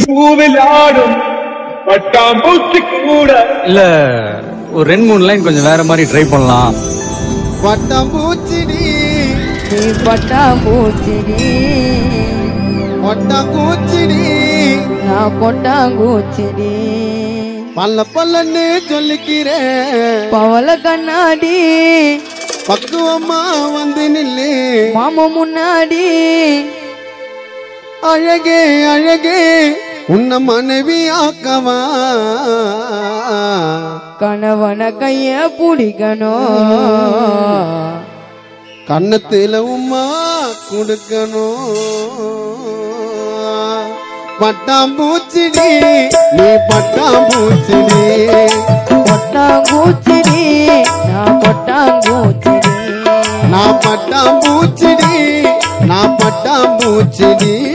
பூவில் ஆடும் பட்டாம்பூச்சி கூட இல்ல ஒரு ரெண்டு மூணு லைன் கொஞ்சம் வேற மாதிரி ட்ரை பண்ணலாம் பட்டாம்பூச்சிடி நீ பட்டா பூச்சிடி பட்டாம்பூச்சிடி நான் கொட்டாங்கூச்சிடி பல்ல பல்லன்னு சொல்லிக்கிறேன் பவள கண்ணாடி பக்குவமா வந்து நில்லு மாமா முன்னாடி அழகே அழகே உன்னை மனைவி ஆக்கவா கணவன கைய பிடிக்கணும் கன்னத்துல உம்மா கொடுக்கணும் பட்டாம்பூச்சிடி நீ பட்டாம்பூச்சிடி கொட்டாங்கூச்சிடி நான் கொட்டாங்கூச்சிடி நான் பட்டாம்பூச்சிடி நான் பட்டாம்பூச்சிடி